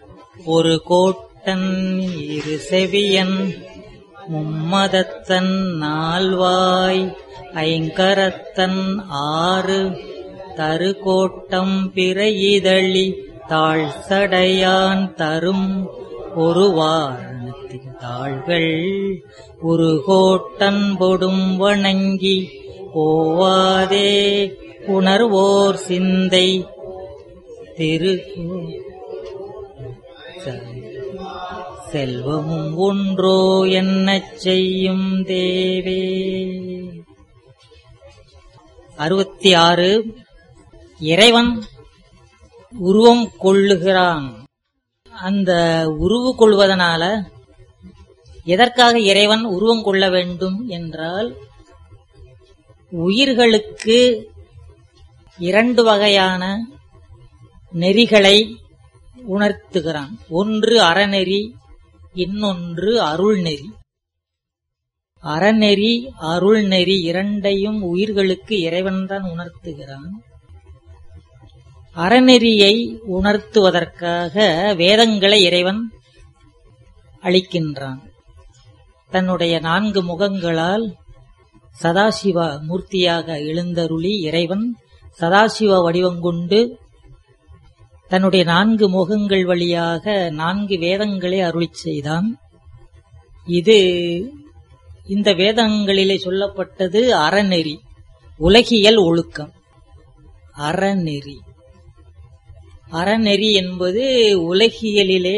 ஒரு கோட்டன் இரு செவியன் மும்மதத்தன் நால்வாய் ஐங்கரத்தன் ஆறு தருகோட்டம் பிறையிதழி தாழ் சடையான் தரும் ஒரு வாரணத்தின் தாள்கள் ஒரு கோட்டன் பொடும் வணங்கி போவாதே உணர்வோர் சிந்தை திரு செல்வமும் ஒன்றோ என்னச் செய்யும் தேவே அறுபத்தி ஆறு இறைவன் உருவம் கொள்ளுகிறான் அந்த உருவு கொள்வதனால எதற்காக இறைவன் உருவம் கொள்ள வேண்டும் என்றால் உயிர்களுக்கு இரண்டு வகையான நெறிகளை உணர்த்துகிறான் ஒன்று அறநெறி இன்னொன்று அருள்நெறி அறநெறி அருள்நெறி இரண்டையும் உயிர்களுக்கு இறைவன்தான் உணர்த்துகிறான் அறநெறியை உணர்த்துவதற்காக வேதங்களை இறைவன் அளிக்கின்றான் தன்னுடைய நான்கு முகங்களால் சதாசிவ மூர்த்தியாக எழுந்தருளி இறைவன் சதாசிவ வடிவம் கொண்டு தன்னுடைய நான்கு முகங்கள் வழியாக நான்கு வேதங்களை அருளிச் செய்தான் இது இந்த வேதங்களிலே சொல்லப்பட்டது அறநெறி உலகியல் ஒழுக்கம் அறநெறி அறநெறி என்பது உலகியலிலே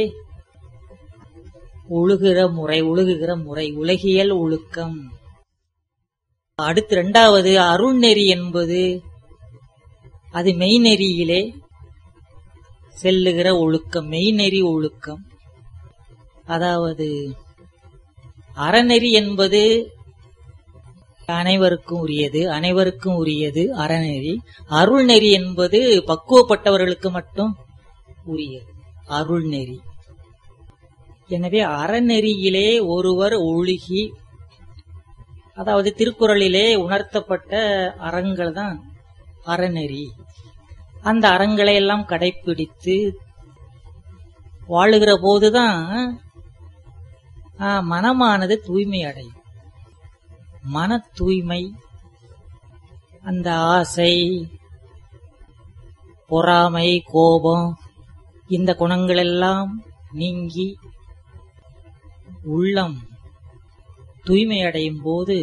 ஒழுகிற முறை ஒழுகுகிற முறை உலகியல் ஒழுக்கம் அடுத்து இரண்டாவது அருள்நெறி என்பது அது மெய்நெறியிலே செல்லுகிற ஒழுக்கம் மெய்நெறி ஒழுக்கம் அதாவது அறநெறி என்பது அனைவருக்கும் உரியது அனைவருக்கும் உரியது அறநெறி அருள்நெறி என்பது பக்குவப்பட்டவர்களுக்கு மட்டும் உரியது அருள்நெறி எனவே அறநெறியிலே ஒருவர் ஒழுகி அதாவது திருக்குறளிலே உணர்த்தப்பட்ட அறங்கள் தான் அறநெறி அந்த அறங்களை எல்லாம் கடைபிடித்து வாழுகிற போதுதான் ஆ, மனமானது தூய்மை அடையும் மன தூய்மை அந்த ஆசை பொறாமை கோபம் இந்த குணங்கள் எல்லாம் நீங்கி உள்ளம் தூய்மை அடையும் போது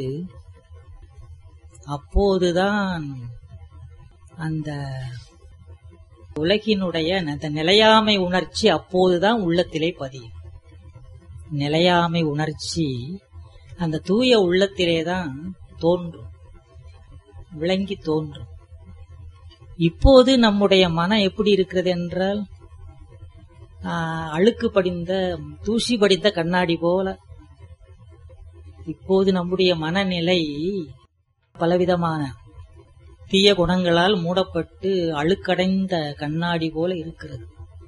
அப்போதுதான் அந்த உலகினுடைய அந்த நிலையாமை உணர்ச்சி அப்போதுதான் உள்ளத்திலே பதியும் நிலையாமை உணர்ச்சி அந்த தூய உள்ளத்திலேதான் தோன்றும் விளங்கி தோன்றும் இப்போது நம்முடைய மனம் எப்படி இருக்கிறது என்றால் ஆஹ், அழுக்கு படிந்த தூசி படிந்த கண்ணாடி போல இப்போது நம்முடைய மனநிலை பலவிதமான தீய குணங்களால் மூடப்பட்டு அழுக்கடைந்த கண்ணாடி போல இருக்கிறது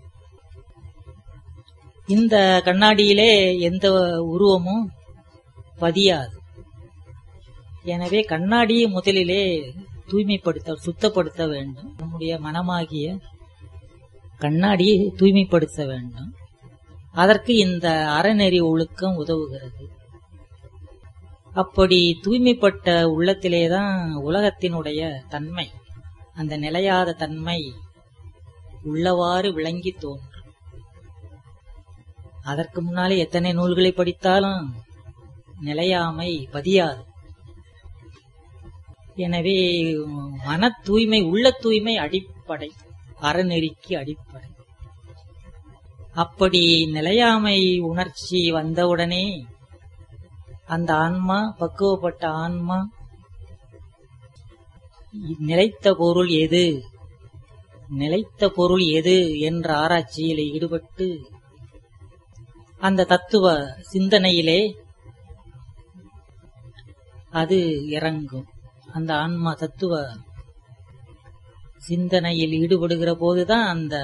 இந்த கண்ணாடியிலே எந்த உருவமும் பதியாது எனவே கண்ணாடியை முதலிலே தூய்மைப்படுத்த சுத்தப்படுத்த வேண்டும் நம்முடைய மனமாகிய கண்ணாடியை தூய்மைப்படுத்த வேண்டும் அதற்கு இந்த அறநெறி ஒழுக்கம் உதவுகிறது அப்படி தூய்மைப்பட்ட உள்ளத்திலேதான் உலகத்தினுடைய தன்மை அந்த நிலையாத தன்மை உள்ளவாறு விளங்கி தோன்றும் அதற்கு முன்னாலே எத்தனை நூல்களை படித்தாலும் நிலையாமை பதியாது எனவே மன தூய்மை உள்ள தூய்மை அடிப்படை அறநெறிக்கு அடிப்படை அப்படி நிலையாமை உணர்ச்சி வந்தவுடனே அந்த ஆன்மா பக்குவப்பட்ட ஆன்மா நிலைத்த பொருள் எது நிலைத்த பொருள் எது என்ற ஆராய்ச்சியில் ஈடுபட்டு அந்த தத்துவ சிந்தனையிலே அது இறங்கும் அந்த ஆன்மா தத்துவ சிந்தனையில் ஈடுபடுகிற போதுதான் அந்த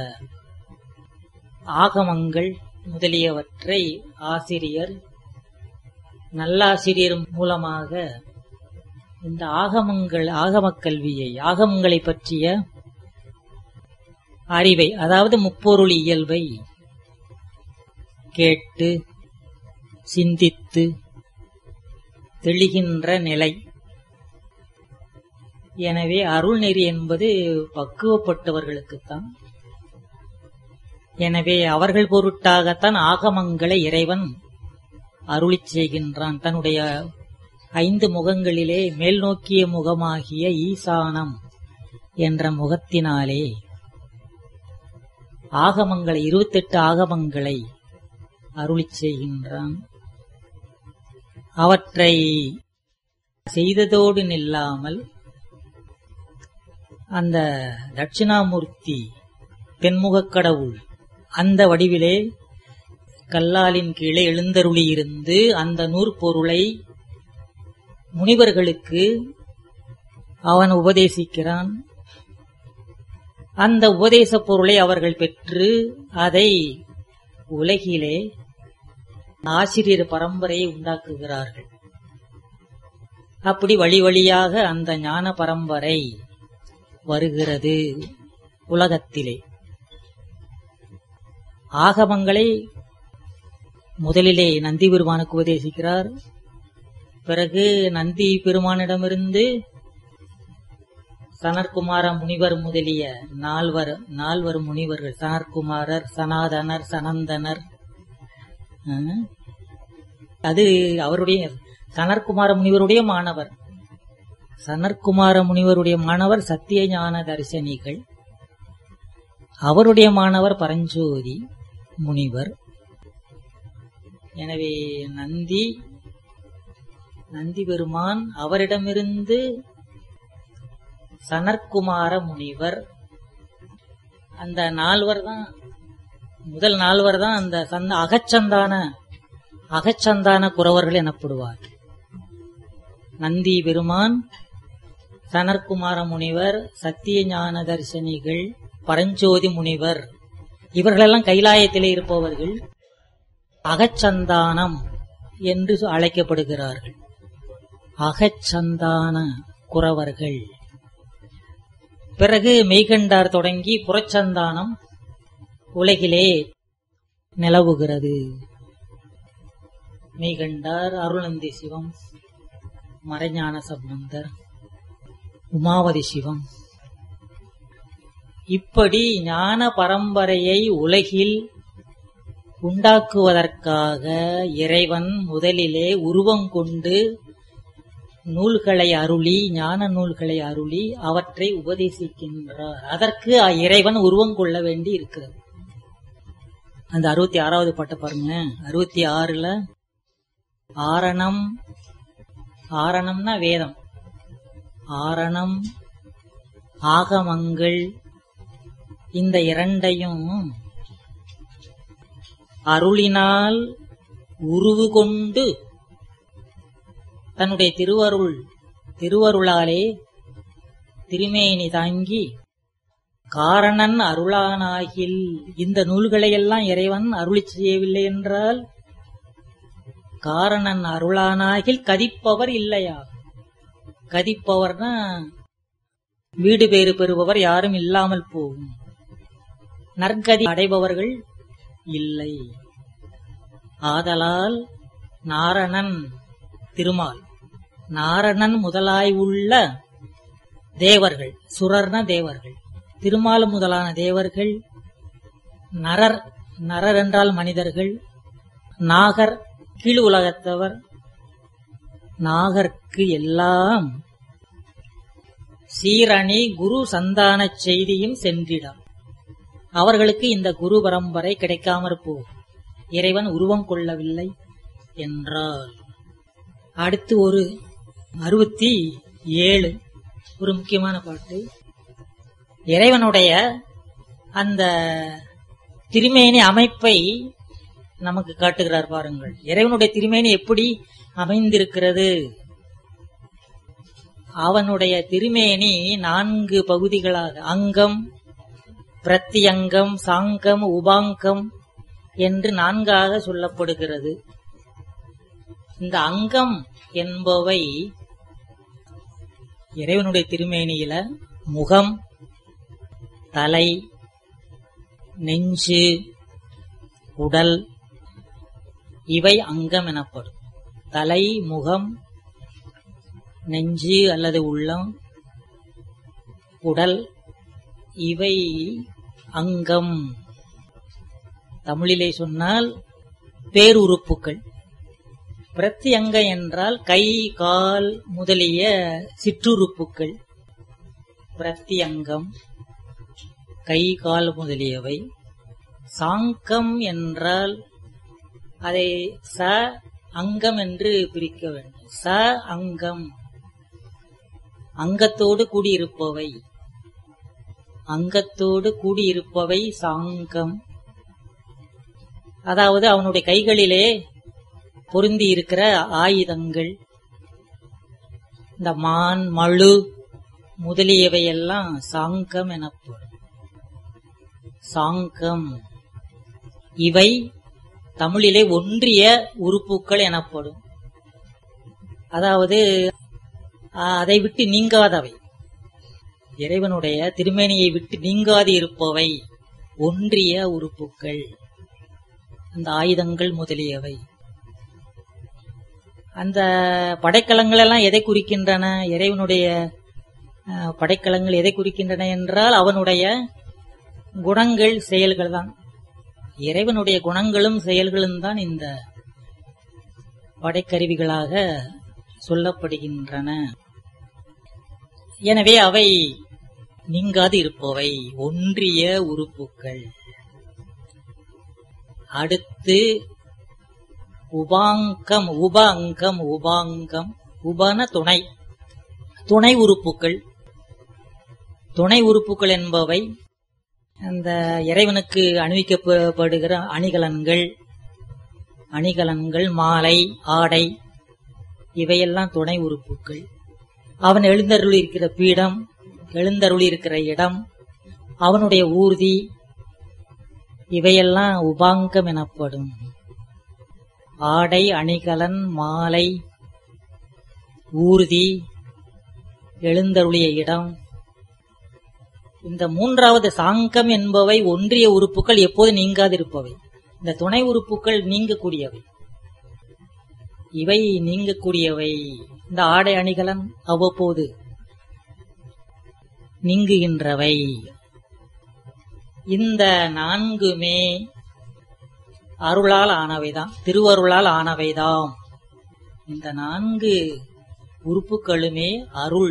ஆகமங்கள் முதலியவற்றை ஆசிரியர் நல்லாசிரியர் மூலமாக இந்த ஆகமங்கள் ஆகமக் கல்வியை ஆகமங்களை பற்றிய அறிவை அதாவது முப்பொருள் இயல்பை கேட்டு சிந்தித்து தெளிகின்ற நிலை எனவே அருள் நெறி என்பது பக்குவப்பட்டவர்களுக்குத்தான் எனவே அவர்கள் பொருட்டாகத்தான் ஆகமங்களை இறைவன் அருளிச் செய்கின்றான் தன்னுடைய ஐந்து முகங்களிலே மேல் நோக்கிய முகமாகிய ஈசானம் என்ற முகத்தினாலே ஆகமங்களை இருபத்தெட்டு ஆகமங்களை அருளிச் செய்கின்றான் அவற்றை செய்ததோடு நில்லாமல் அந்த தட்சிணாமூர்த்தி தென்முகக் கடவுள் அந்த வடிவிலே கல்லாலின் கீழே எழுந்தருளியிருந்து அந்த நூற்பொருளை முனிவர்களுக்கு அவன் உபதேசிக்கிறான் அந்த உபதேச பொருளை அவர்கள் பெற்று அதை உலகிலே ஆசிரியர் பரம்பரையை உண்டாக்குகிறார்கள் அப்படி வழி வழியாக அந்த ஞான பரம்பரை வருகிறது உலகத்திலே ஆகமங்களை முதலிலே நந்தி பெருமானுக்கு உபதேசிக்கிறார் பிறகு நந்தி பெருமானிடமிருந்து சனற்குமார முனிவர் முதலிய நால்வர் நால்வர் முனிவர்கள் சனற்குமாரர் சனாதனர் சனந்தனர் அஹ், அது அவருடைய சனற்குமார முனிவருடைய மாணவர் சனற்குமார முனிவருடைய மாணவர் சத்திய ஞான தரிசனிகள் அவருடைய மாணவர் பரஞ்சோதி முனிவர் எனவே நந்தி நந்தி பெருமான் அவரிடமிருந்து சனற்குமார முனிவர் அந்த நால்வர் தான் முதல் நால்வர் தான் அந்த சந்த அகச்சந்தான அகச்சந்தான குறவர்கள் எனப்படுவார் நந்தி பெருமான் சனற்குமார முனிவர் சத்திய ஞான தரிசனிகள் பரஞ்சோதி முனிவர் இவர்களெல்லாம் கைலாயத்திலே இருப்பவர்கள் அகச்சந்தானம் என்று அழைக்கப்படுகிறார்கள் அகச்சந்தான குறவர்கள் பிறகு மெய்கண்டார் தொடங்கி புறச்சந்தானம் உலகிலே நிலவுகிறது மெய்கண்டார் அருளந்தி சிவம் மறைஞான சம்பந்தர் உமாவதி சிவம் இப்படி ஞான பரம்பரையை உலகில் உண்டாக்குவதற்காக இறைவன் முதலிலே உருவம் கொண்டு நூல்களை அருளி ஞான நூல்களை அருளி அவற்றை உபதேசிக்கின்றார் அதற்கு இறைவன் உருவம் கொள்ள வேண்டி இருக்கிறது அந்த அறுபத்தி ஆறாவது பாட்டை பாருங்க அறுபத்தி ஆறுல ஆரணம் ஆரணம்னா வேதம் ஆரணம் ஆகமங்கள் இந்த இரண்டையும் அருளினால் உருவு கொண்டு தன்னுடைய திருவருள் திருவருளாலே திருமேனி தாங்கி காரணன் அருளானாகில் இந்த நூல்களையெல்லாம் இறைவன் அருளி செய்யவில்லை என்றால் காரணன் அருளானாகில் கதிப்பவர் இல்லையா கதிப்பவர்னா வீடு பேறு பெறுபவர் யாரும் இல்லாமல் போகும் நற்கதி அடைபவர்கள் இல்லை ஆதலால் நாரணன் திருமால் நாரணன் முதலாய் உள்ள தேவர்கள் சுரர்ண தேவர்கள் திருமால் முதலான தேவர்கள் நரர் நரர் என்றால் மனிதர்கள் நாகர் கீழ் உலகத்தவர் நாகர்க்கு எல்லாம் சீரணி குரு சந்தான செய்தியும் சென்றிடம் அவர்களுக்கு இந்த குரு பரம்பரை கிடைக்காமற் போகும் இறைவன் உருவம் கொள்ளவில்லை என்றால் அடுத்து ஒரு அறுபத்தி ஏழு ஒரு முக்கியமான பாட்டு இறைவனுடைய அந்த திருமேனி அமைப்பை நமக்கு காட்டுகிறார் பாருங்கள் இறைவனுடைய திருமேனி எப்படி அமைந்திருக்கிறது அவனுடைய திருமேனி நான்கு பகுதிகளாக அங்கம் பிரத்தியங்கம் சாங்கம் உபாங்கம் என்று நான்காக சொல்லப்படுகிறது இந்த அங்கம் என்பவை இறைவனுடைய திருமேனியில முகம் தலை நெஞ்சு உடல் இவை அங்கம் எனப்படும் தலை முகம் நெஞ்சு அல்லது உள்ளம் உடல் இவை அங்கம் தமிழிலே சொன்னால் பேருறுப்புக்கள் பிரத்யங்க என்றால் கை கால் முதலிய சிற்றுறுப்புக்கள் பிரத்யங்கம் கை கால் முதலியவை சாங்கம் என்றால் அதை ச அங்கம் என்று பிரிக்க வேண்டும் ச அங்கம் அங்கத்தோடு கூடியிருப்பவை அங்கத்தோடு கூடியிருப்பவை சாங்கம் அதாவது அவனுடைய கைகளிலே பொருந்தி இருக்கிற ஆயுதங்கள் இந்த மான் மழு முதலியவையெல்லாம் சாங்கம் எனப்படும் சாங்கம் இவை தமிழிலே ஒன்றிய உறுப்புக்கள் எனப்படும் அதாவது அதை விட்டு நீங்காதவை இறைவனுடைய திருமேனியை விட்டு நீங்காது இருப்பவை ஒன்றிய உறுப்புக்கள் அந்த ஆயுதங்கள் முதலியவை அந்த படைக்கலங்கள் எல்லாம் எதை குறிக்கின்றன இறைவனுடைய படைக்கலங்கள் எதை குறிக்கின்றன என்றால் அவனுடைய குணங்கள் செயல்கள் தான் இறைவனுடைய குணங்களும் செயல்களும் தான் இந்த படைக்கருவிகளாக சொல்லப்படுகின்றன எனவே அவை நீங்காது இருப்பவை ஒன்றிய உறுப்புக்கள் அடுத்து உபாங்கம் உப அங்கம் உபாங்கம் உபன துணை துணை உறுப்புக்கள் துணை உறுப்புக்கள் என்பவை அந்த இறைவனுக்கு அணிவிக்கப்படுகிற அணிகலன்கள் அணிகலன்கள் மாலை ஆடை இவையெல்லாம் துணை உறுப்புக்கள் அவன் எழுந்தருளி இருக்கிற பீடம் எழுந்தருளி இருக்கிற இடம் அவனுடைய ஊர்தி இவையெல்லாம் உபாங்கம் எனப்படும் ஆடை அணிகலன் மாலை ஊர்தி எழுந்தருளிய இடம் இந்த மூன்றாவது சாங்கம் என்பவை ஒன்றிய உறுப்புகள் எப்போது நீங்காதிருப்பவை இந்த துணை உறுப்புகள் நீங்கக்கூடியவை இவை நீங்கக்கூடியவை இந்த ஆடை அணிகலன் அவ்வப்போது நீங்குகின்றவை இந்த நான்குமே அருளால் ஆனவைதான் திருவருளால் ஆனவைதாம் இந்த நான்கு உறுப்புகளுமே அருள்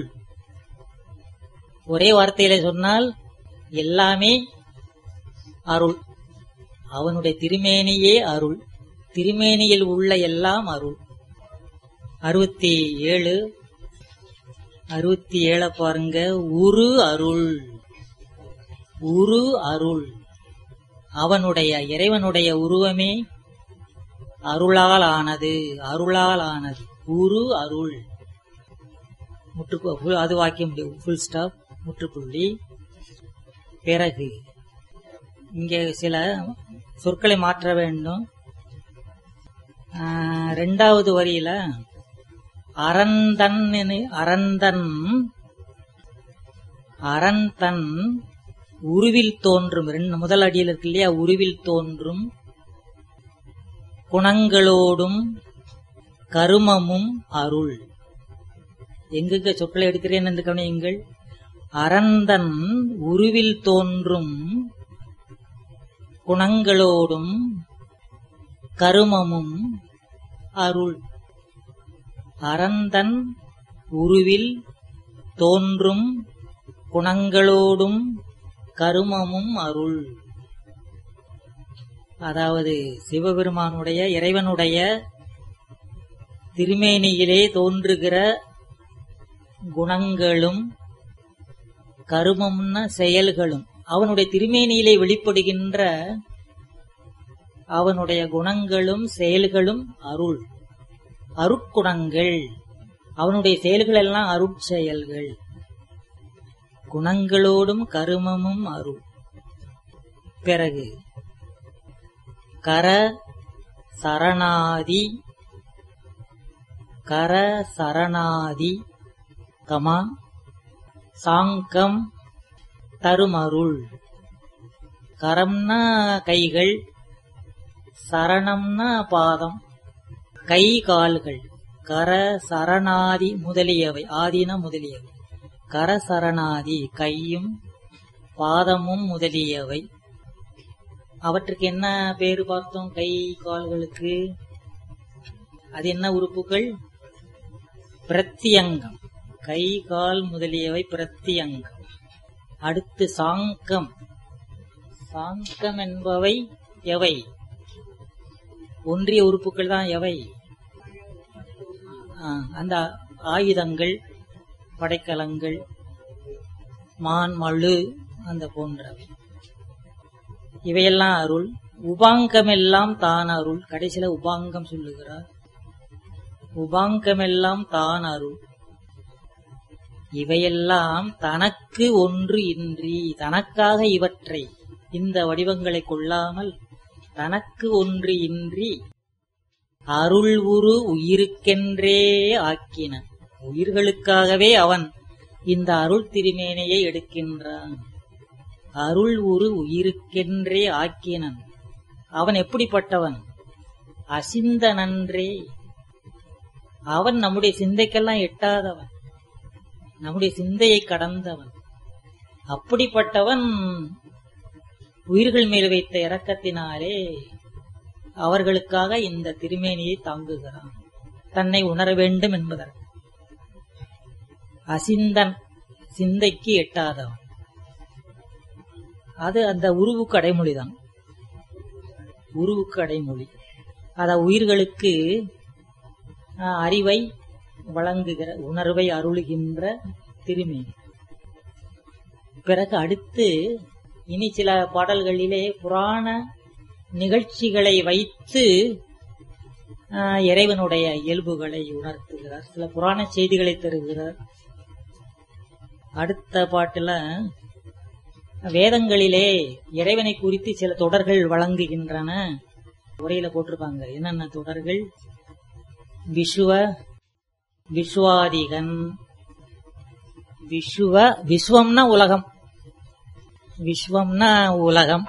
ஒரே வார்த்தையில சொன்னால் எல்லாமே அருள் அவனுடைய திருமேனியே அருள் திருமேனியில் உள்ள எல்லாம் அருள் அறுபத்தி ஏழு அறுபத்தி ஏழ பாருங்க உரு அருள் உரு அருள் அவனுடைய இறைவனுடைய உருவமே அருளால் ஆனது அருளால் ஆனது உரு அருள் முற்று அது வாக்கியம் ஃபுல் ஸ்டாப் முற்றுப்புள்ளி பிறகு இங்கே சில சொற்களை மாற்ற வேண்டும் ரெண்டாவது வரியில அரந்தன் அரந்தன் அரந்தன் உருவில் தோன்றும் ரெண்டு முதல் அடியில் இருக்கு இல்லையா உருவில் தோன்றும் குணங்களோடும் கருமமும் அருள் எங்குங்க சொற்களை எடுக்கிறேன் என்று கவனியுங்கள் அரந்தன் உருவில் தோன்றும் குணங்களோடும் கருமமும் அருள் அரந்தன் உருவில் தோன்றும் குணங்களோடும் கருமமும் அருள் அதாவது சிவபெருமானுடைய இறைவனுடைய திருமேனியிலே தோன்றுகிற குணங்களும் கருமம்ன செயல்களும் அவனுடைய திருமேனியிலே வெளிப்படுகின்ற அவனுடைய குணங்களும் செயல்களும் அருள் அருட்குணங்கள் அவனுடைய செயல்கள் எல்லாம் அருட்செயல்கள் குணங்களோடும் கருமமும் அருள் பிறகு கர சரணாதி கர சரணாதி கமா சாங்கம் தருமருள் கரம்னா கைகள் சரணம்னா பாதம் கை கால்கள் கர சரணாதி முதலியவை ஆதீன முதலியவை கர சரணாதி கையும் பாதமும் முதலியவை அவற்றுக்கு என்ன பேரு பார்த்தோம் கை கால்களுக்கு அது என்ன உறுப்புகள் பிரத்தியங்கம் கை கால் முதலியவை பிரத்தியங்கம் அடுத்து சாங்கம் சாங்கம் என்பவை எவை ஒன்றிய உறுப்புகள் தான் எவை ஆ, அந்த ஆயுதங்கள் படைக்கலங்கள் மான் மழு அந்த போன்றவை இவையெல்லாம் அருள் உபாங்கமெல்லாம் தான் அருள் கடைசியில உபாங்கம் சொல்லுகிறார் உபாங்கமெல்லாம் தான் அருள் இவையெல்லாம் தனக்கு ஒன்று இன்றி தனக்காக இவற்றை இந்த வடிவங்களை கொள்ளாமல் தனக்கு ஒன்று இன்றி அருள் உரு உயிருக்கென்றே ஆக்கின உயிர்களுக்காகவே அவன் இந்த அருள் திருமேனையை எடுக்கின்றான் அருள் உரு உயிருக்கென்றே ஆக்கினன் அவன் எப்படிப்பட்டவன் அசிந்த நன்றே அவன் நம்முடைய சிந்தைக்கெல்லாம் எட்டாதவன் நம்முடைய சிந்தையை கடந்தவன் அப்படிப்பட்டவன் உயிர்கள் மேல் வைத்த இரக்கத்தினாலே அவர்களுக்காக இந்த திருமேனியை தாங்குகிறான் தன்னை உணர வேண்டும் என்பதற்கு அசிந்தன் சிந்தைக்கு எட்டாதவன் அது அந்த உருவுக்கு அடைமொழிதான் உருவுக்கு அடைமொழி அத உயிர்களுக்கு ஆஹ், அறிவை வழங்குகிற உணர்வை அருளுகின்ற திருமேனி பிறகு அடுத்து இனி சில பாடல்களிலே புராண நிகழ்ச்சிகளை வைத்து ஆஹ், இறைவனுடைய இயல்புகளை உணர்த்துகிறார் சில புராண செய்திகளை தருகிறார் அடுத்த பாட்டுல வேதங்களிலே இறைவனை குறித்து சில தொடர்கள் வழங்குகின்றன உரையில போட்டிருப்பாங்க என்னென்ன தொடர்கள் விசுவ விஸ்வாதிகன் விஸ்வ விஸ்வம்னா உலகம் விஸ்வம்னா உலகம்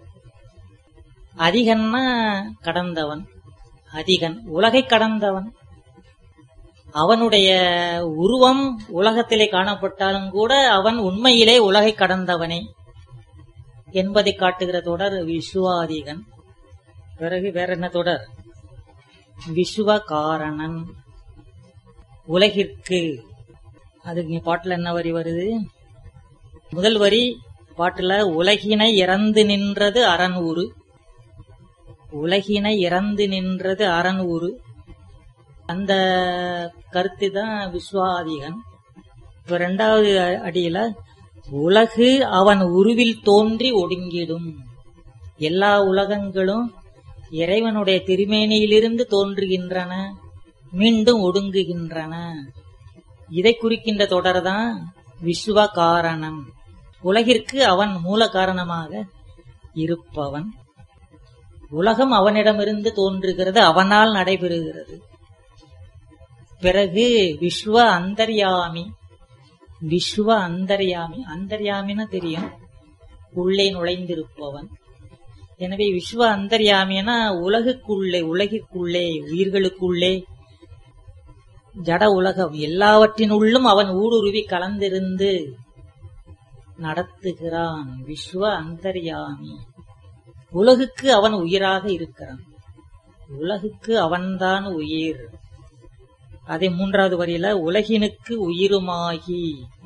அதிகன்னா கடந்தவன் அதிகன் உலகை கடந்தவன் அவனுடைய உருவம் உலகத்திலே காணப்பட்டாலும் கூட அவன் உண்மையிலே உலகை கடந்தவனே என்பதை காட்டுகிற தொடர் விஸ்வாதிகன் பிறகு வேற என்ன தொடர் விஸ்வ காரணன் உலகிற்கு அதுக்கு இங்க பாட்டுல என்ன வரி வருது முதல் வரி பாட்டுல உலகினை இறந்து நின்றது அரண் ஊரு உலகினை இறந்து நின்றது அரண் ஊரு அந்த கருத்து தான் விஸ்வாதிகன் இப்ப ரெண்டாவது அடியில உலகு அவன் உருவில் தோன்றி ஒடுங்கிடும் எல்லா உலகங்களும் இறைவனுடைய திருமேனியிலிருந்து தோன்றுகின்றன மீண்டும் ஒடுங்குகின்றன இதை குறிக்கின்ற தொடர்தான் விஸ்வ காரணம் உலகிற்கு அவன் மூல காரணமாக இருப்பவன் உலகம் அவனிடமிருந்து தோன்றுகிறது அவனால் நடைபெறுகிறது பிறகு விஸ்வ அந்தர்யாமி விஸ்வ அந்தர்யாமி அந்தர்யாமின்னு தெரியும் உள்ளே நுழைந்திருப்பவன் எனவே விஸ்வ அந்தர்யாமினா உலகுக்குள்ளே உலகிற்குள்ளே உயிர்களுக்குள்ளே ஜட உலகம் எல்லாவற்றினுள்ளும் அவன் ஊடுருவி கலந்திருந்து நடத்துகிறான் விஸ்வ அந்தர்யாமி உலகுக்கு அவன் உயிராக இருக்கிறான் உலகுக்கு அவன்தான் உயிர் அதே மூன்றாவது வரியில உலகினுக்கு உயிருமாகி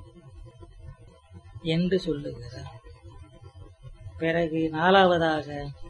என்று சொல்லுகிறார் பிறகு நாலாவதாக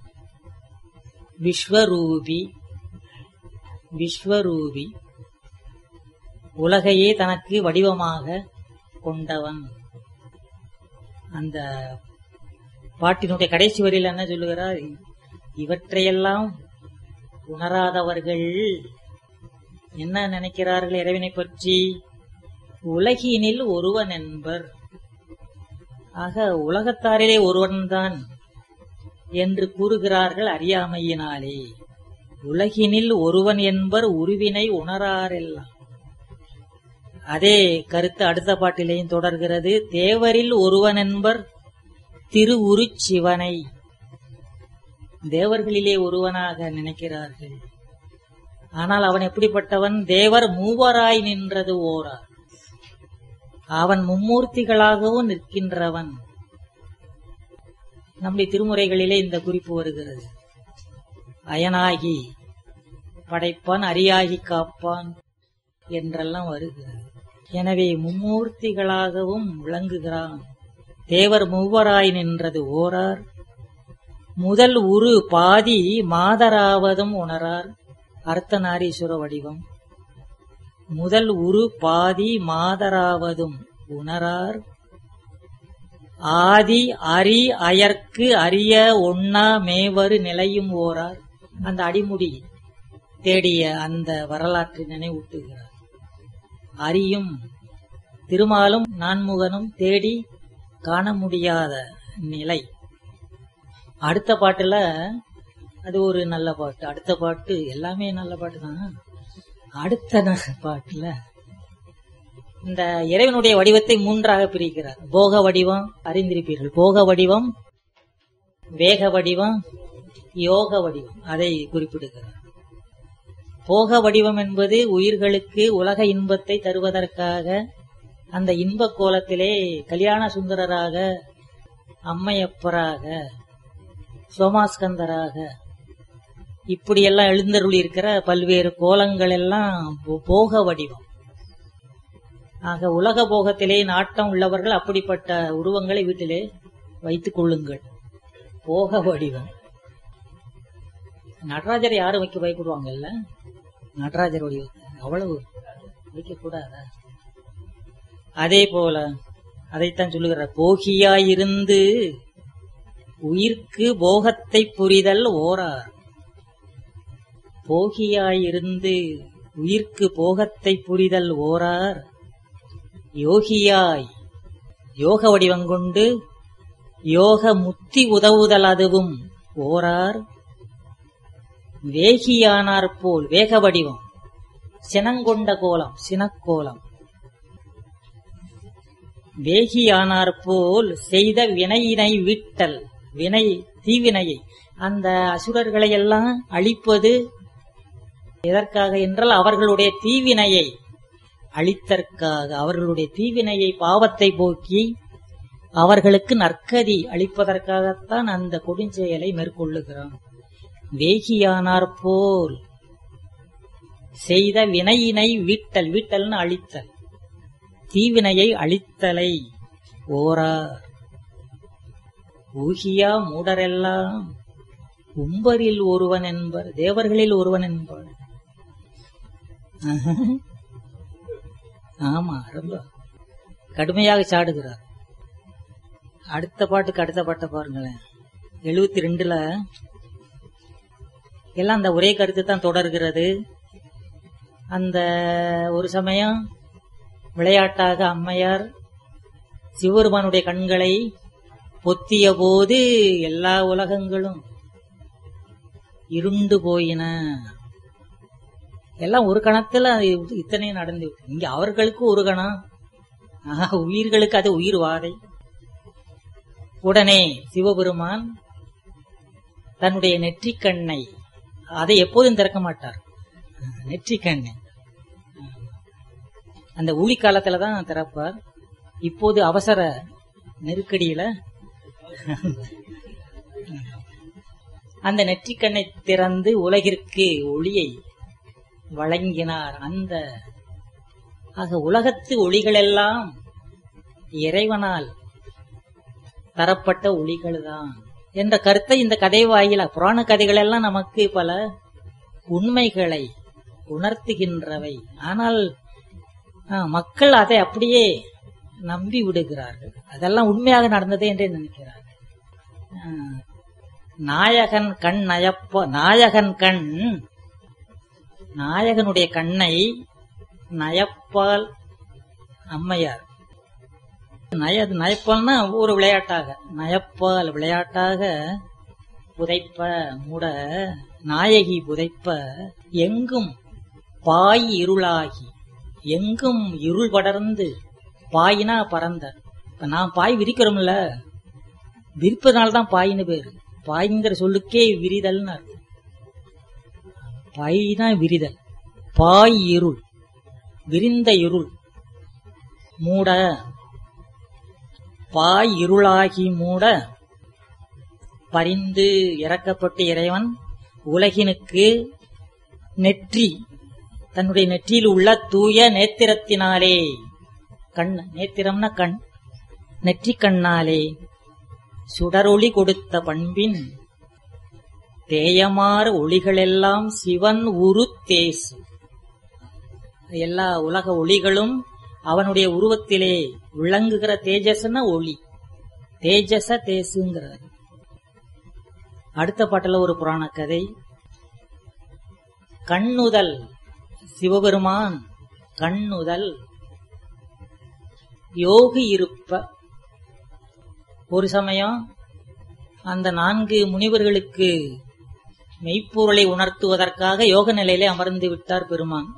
விஸ்வரூபி விஸ்வரூபி உலகையே தனக்கு வடிவமாக கொண்டவன் அந்த பாட்டினுடைய கடைசி வரியில் என்ன சொல்லுகிறார் இவற்றையெல்லாம் உணராதவர்கள் என்ன நினைக்கிறார்கள் இறைவனை பற்றி உலகினில் ஒருவன் என்பர் ஆக உலகத்தாரிலே ஒருவன்தான் என்று கூறுகிறார்கள் அறியாமையினாலே உலகினில் ஒருவன் என்பர் உருவினை உணராரெல்லாம் அதே கருத்து அடுத்த பாட்டிலேயும் தொடர்கிறது தேவரில் ஒருவன் என்பர் திருவுருச் சிவனை தேவர்களிலே ஒருவனாக நினைக்கிறார்கள் ஆனால் அவன் எப்படிப்பட்டவன் தேவர் மூவராய் நின்றது ஓரார் அவன் மும்மூர்த்திகளாகவும் நிற்கின்றவன் நம்முடைய திருமுறைகளிலே இந்த குறிப்பு வருகிறது அயனாகி படைப்பான் அரியாகி காப்பான் என்றெல்லாம் வருகிறது எனவே மும்மூர்த்திகளாகவும் விளங்குகிறான் தேவர் மூவராய் நின்றது ஓரார் முதல் உரு பாதி மாதராவதும் உணரார் அர்த்தநாரீஸ்வர வடிவம் முதல் உரு பாதி மாதராவதும் உணரார் ஆதி அரி அயர்க்கு அரிய ஒன்னா மேவரு நிலையும் ஓரார் அந்த அடிமுடி தேடிய அந்த வரலாற்றை நினைவூட்டுகிறார் அரியும் திருமாலும் நான்முகனும் தேடி காண முடியாத நிலை அடுத்த பாட்டுல அது ஒரு நல்ல பாட்டு அடுத்த பாட்டு எல்லாமே நல்ல பாட்டு தான் அடுத்த ந- பாட்டுல இந்த இறைவனுடைய வடிவத்தை மூன்றாக பிரிக்கிறார் போக வடிவம் அறிந்திருப்பீர்கள் போக வடிவம் வேக வடிவம் யோக வடிவம் அதை குறிப்பிடுகிறார் போக வடிவம் என்பது உயிர்களுக்கு உலக இன்பத்தை தருவதற்காக அந்த இன்ப கோலத்திலே கல்யாண சுந்தரராக அம்மையப்பராக சோமாஸ்கந்தராக இப்படியெல்லாம் எழுந்தருளி இருக்கிற பல்வேறு கோலங்கள் எல்லாம் போ- போக வடிவம் ஆக உலக போகத்திலே நாட்டம் உள்ளவர்கள் அப்படிப்பட்ட உருவங்களை வீட்டிலே வைத்துக் கொள்ளுங்கள் போக வடிவம் நடராஜரை யாரும் வைக்க பயப்படுவாங்கல்ல நடராஜர் வடிவத்தை அவ்வளவு வைக்க கூடாதா அதே போல அதைத்தான் சொல்லுகிறார் போகியாயிருந்து உயிர்க்கு போகத்தை புரிதல் ஓரார் போகியாயிருந்து உயிர்க்கு போகத்தை புரிதல் ஓரார் யோகியாய் யோக வடிவங்கொண்டு யோக முத்தி உதவுதல் அதுவும் ஓரார் வேகியானார் போல் வேக வடிவம் சினங்கொண்ட கோலம் சினக்கோலம் வேகியானார் போல் செய்த வினையினை விட்டல் வினை தீவினையை அந்த அசுரர்களை எல்லாம் அழிப்பது எதற்காக என்றால் அவர்களுடைய தீவினையை அழித்தற்காக அவர்களுடைய தீவினையை பாவத்தை போக்கி அவர்களுக்கு நற்கதி அளிப்பதற்காகத்தான் அந்த கொடுஞ்செயலை மேற்கொள்ளுகிறான் வேகியானார் போல் செய்த வினையினை வீட்டல் வீட்டல்னு அழித்தல் தீவினையை அழித்தலை ஓரார் ஊகியா மூடரெல்லாம் உம்பரில் ஒருவன் என்பர் தேவர்களில் ஒருவன் என்பர் ஆமா ரொம்ப கடுமையாக சாடுகிறார் அடுத்த பாட்டுக்கு அடுத்த பாட்டை பாருங்களேன் எழுபத்தி ரெண்டுல எல்லாம் அந்த ஒரே கருத்து தான் தொடர்கிறது அந்த ஒரு சமயம் விளையாட்டாக அம்மையார் சிவபெருமானுடைய கண்களை பொத்திய போது எல்லா உலகங்களும் இருண்டு போயின எல்லாம் ஒரு கணத்துல இத்தனை நடந்து விட்டு. இங்க அவர்களுக்கு ஒரு கணம் ஆஹா, உயிர்களுக்கு அது உயிர் வாதை உடனே சிவபெருமான் தன்னுடைய நெற்றிக்கண்ணை அதை எப்போதும் திறக்க மாட்டார் நெற்றிக்கண்ணை அந்த ஊழி காலத்துல தான் திறப்பார் இப்போது அவசர நெருக்கடியில அந்த நெற்றிக்கண்ணை திறந்து உலகிற்கு ஒளியை வழங்கினார் அந்த ஆக உலகத்து ஒளிகளெல்லாம் இறைவனால் தரப்பட்ட ஒளிகள் தான் என்ற கருத்தை இந்த கதை வாயில புராண கதைகள் எல்லாம் நமக்கு பல உண்மைகளை உணர்த்துகின்றவை ஆனால் ஆ, மக்கள் அதை அப்படியே நம்பி விடுகிறார்கள் அதெல்லாம் உண்மையாக நடந்ததே என்றே நினைக்கிறார்கள் ஆ, நாயகன் கண் நயப்ப நாயகன் கண் நாயகனுடைய கண்ணை நயப்பால் அம்மையார் நய நயப்பால்னா ஒரு விளையாட்டாக நயப்பால் விளையாட்டாக புதைப்ப மூட நாயகி புதைப்ப எங்கும் பாய் இருளாகி எங்கும் இருள் படர்ந்து பாயினா பறந்த இப்ப நான் பாய் விரிக்கிறோம்ல விரிப்பதனால்தான் பாயின்னு பேரு பாய்ங்கிற சொல்லுக்கே விரிதல்னு அர்த்தம் பாய்னா விரிதல் பாய் இருள் விரிந்த இருள் மூட பாய் இருளாகி மூட பரிந்து இறக்கப்பட்ட இறைவன் உலகினுக்கு நெற்றி தன்னுடைய நெற்றியில் உள்ள தூய நேத்திரத்தினாலே கண் நேத்திரம்னா கண் நெற்றி கண்ணாலே சுடரொளி கொடுத்த பண்பின் தேயமாறு ஒளிகளெல்லாம் சிவன் உரு தேசு எல்லா உலக ஒளிகளும் அவனுடைய உருவத்திலே விளங்குகிற தேஜஸ்னா ஒளி தேஜச தேசுங்கிறார் அடுத்த பாட்டுல ஒரு புராண கதை கண்ணுதல் சிவபெருமான் கண்ணுதல் யோகி இருப்ப ஒரு சமயம் அந்த நான்கு முனிவர்களுக்கு மெய்ப்பொருளை உணர்த்துவதற்காக யோக நிலையிலே அமர்ந்து விட்டார் பெருமான்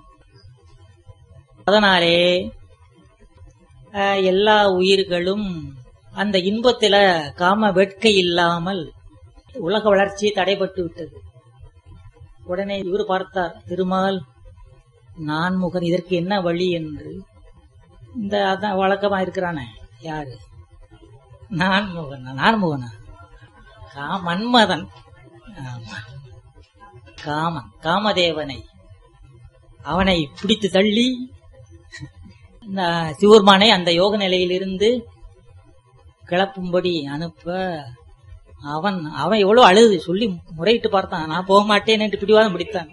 அதனாலே அஹ், எல்லா உயிர்களும் அந்த இன்பத்தில காம வேட்கை இல்லாமல் உலக வளர்ச்சி தடைபட்டு விட்டது உடனே இவர் பார்த்தார் திருமால் நான்முகன் இதற்கு என்ன வழி என்று இந்த அதான் வழக்கமா இருக்கிறானே யாரு நான்முகன் நான்முகனா கா மன்மதன் ஆமா. காமன் காமதேவனை அவனை பிடித்து தள்ளி இந்த சிவருமானை அந்த யோக நிலையிலிருந்து கிளப்பும்படி அனுப்ப அவன் அவன் எவ்வளவு அழுது சொல்லி முறையிட்டு பார்த்தான் நான் போக மாட்டேன் என்று பிடிவாதம் பிடித்தான்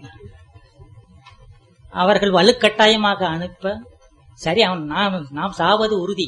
அவர்கள் வலுக்கட்டாயமாக அனுப்ப சரி அவன் நாம் நாம் சாவது உறுதி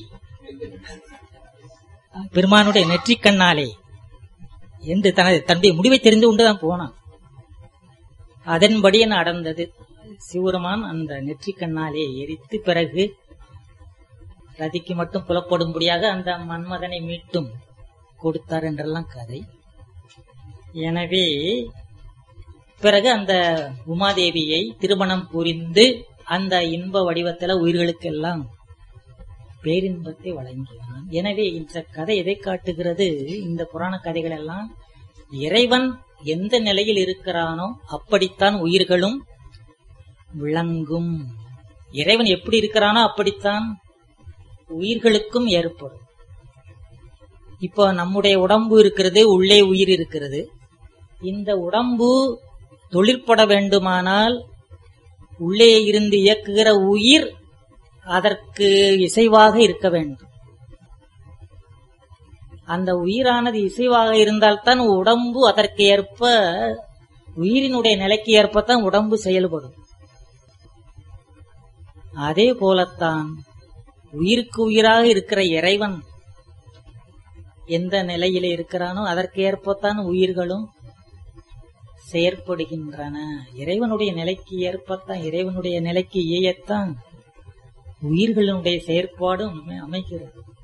பெருமானுடைய நெற்றிக் கண்ணாலே என்று தனது தன்னுடைய முடிவை தெரிந்து கொண்டுதான் போனான் அதன்படி நடந்தது சிவருமான் அந்த நெற்றிக் கண்ணாலே எரித்து பிறகு ரதிக்கு மட்டும் புலப்படும்படியாக அந்த மன்மதனை மீட்டும் கொடுத்தார் என்றெல்லாம் கதை எனவே பிறகு அந்த உமாதேவியை திருமணம் புரிந்து அந்த இன்ப வடிவத்துல உயிர்களுக்கெல்லாம் பேரின்பத்தை வழங்கினான் எனவே இந்த கதை எதை காட்டுகிறது இந்த புராண கதைகள் எல்லாம் இறைவன் எந்த நிலையில் இருக்கிறானோ அப்படித்தான் உயிர்களும் விளங்கும் இறைவன் எப்படி இருக்கிறானோ அப்படித்தான் உயிர்களுக்கும் ஏற்படும் இப்போ நம்முடைய உடம்பு இருக்கிறது உள்ளே உயிர் இருக்கிறது இந்த உடம்பு தொழிற்பட வேண்டுமானால் உள்ளே இருந்து இயக்குகிற உயிர் அதற்கு இசைவாக இருக்க வேண்டும் அந்த உயிரானது இசைவாக இருந்தால்தான் உடம்பு அதற்கு ஏற்ப உயிரினுடைய நிலைக்கு ஏற்பத்தான் உடம்பு செயல்படும் அதே போலத்தான் உயிருக்கு உயிராக இருக்கிற இறைவன் எந்த நிலையில இருக்கிறானோ அதற்கு ஏற்பத்தான் உயிர்களும் செயற்படுகின்றன இறைவனுடைய நிலைக்கு ஏற்பத்தான் இறைவனுடைய நிலைக்கு இயத்தான் உயிர்களினுடைய செயற்பாடும் அமைகிறது